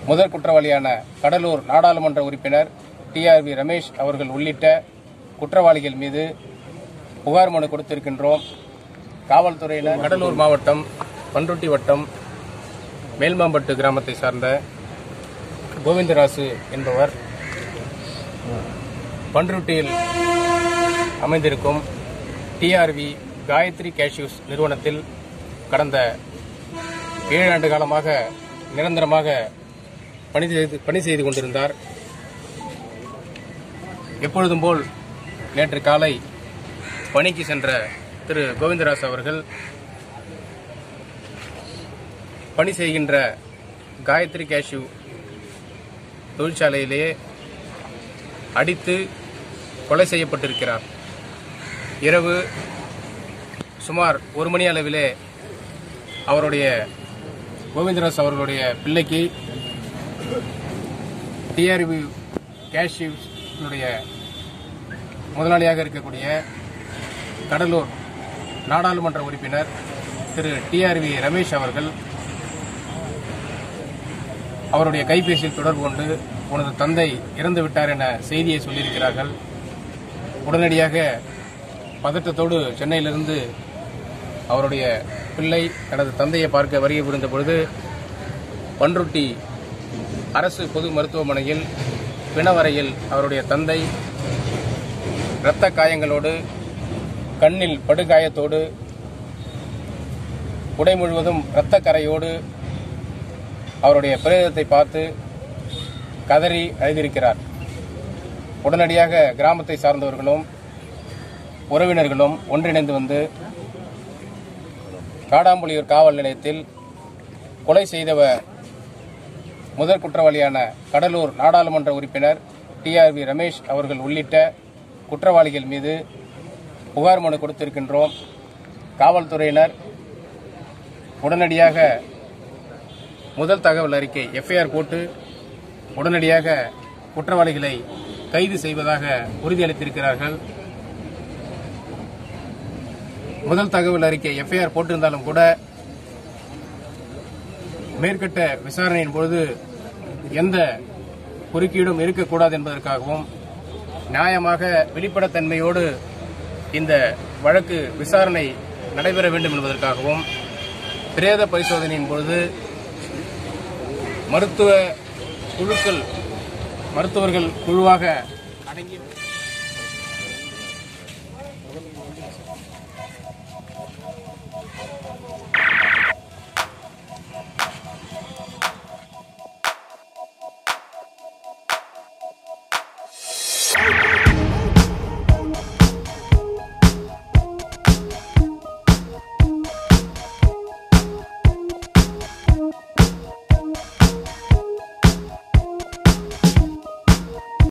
முதல் குற்றவாளியான கடலூர் நாடாளுமன்ற உறுப்பினர் டிஆர்வி ரமேஷ் அவர்கள் உள்ளிட்ட குற்றவாளிகள் மீது புகார் மனு கொடுத்திருக்கின்றோம் காவல்துறையினர் கடலூர் மாவட்டம் பன்ருட்டி வட்டம் மேல்மாம்பட்டு கிராமத்தை சார்ந்த கோவிந்தராசு என்பவர் பன்ருட்டியில் அமைந்திருக்கும் டிஆர்வி காயத்ரி கேஷ்யூஸ் நிறுவனத்தில் கடந்த ஏழு ஆண்டு காலமாக நிரந்தரமாக பணி செய்து பணி செய்து கொண்டிருந்தார் எப்பொழுதும் போல் நேற்று காலை பணிக்கு சென்ற திரு கோவிந்தராஜ் அவர்கள் பணி செய்கின்ற காயத்ரி கேஷ்யூ தொழிற்சாலையிலேயே அடித்து கொலை செய்யப்பட்டிருக்கிறார் இரவு சுமார் ஒரு மணி அளவிலே அவருடைய கோவிந்தராஜ் அவர்களுடைய பிள்ளைக்கு டிஆர்பி கேஷ்யூனுடைய முதலாளியாக இருக்கக்கூடிய கடலூர் நாடாளுமன்ற உறுப்பினர் திரு டிஆர்வி ரமேஷ் அவர்கள் அவருடைய கைபேசியில் தொடர்பு கொண்டு உனது தந்தை இறந்து விட்டார் என செய்தியை சொல்லியிருக்கிறார்கள் உடனடியாக பதட்டத்தோடு சென்னையிலிருந்து அவருடைய பிள்ளை தனது தந்தையை பார்க்க வருகை புரிந்த பொழுது பன்ருட்டி அரசு பொது மருத்துவமனையில் பிணவரையில் அவருடைய தந்தை இரத்த காயங்களோடு கண்ணில் படுகாயத்தோடு உடை முழுவதும் இரத்த கரையோடு அவருடைய பிரேதத்தை பார்த்து கதறி அழுதிருக்கிறார் உடனடியாக கிராமத்தை சார்ந்தவர்களும் உறவினர்களும் ஒன்றிணைந்து வந்து காடாம்புலியூர் காவல் நிலையத்தில் கொலை செய்தவர் முதல் குற்றவாளியான கடலூர் நாடாளுமன்ற உறுப்பினர் டிஆர்வி ரமேஷ் அவர்கள் உள்ளிட்ட குற்றவாளிகள் மீது புகார் மனு கொடுத்திருக்கின்றோம் காவல்துறையினர் உடனடியாக முதல் தகவல் அறிக்கை எஃப்ஐஆர் போட்டு உடனடியாக குற்றவாளிகளை கைது செய்வதாக உறுதியளித்திருக்கிறார்கள் முதல் தகவல் அறிக்கை எஃப்ஐஆர் போட்டிருந்தாலும் கூட மேற்கட்ட விசாரணையின் பொழுது எந்த குறுக்கீடும் இருக்கக்கூடாது என்பதற்காகவும் நியாயமாக வெளிப்படைத்தன்மையோடு இந்த வழக்கு விசாரணை நடைபெற வேண்டும் என்பதற்காகவும் பிரேத பரிசோதனையின் பொழுது மருத்துவ குழுக்கள் மருத்துவர்கள் குழுவாக அடங்கி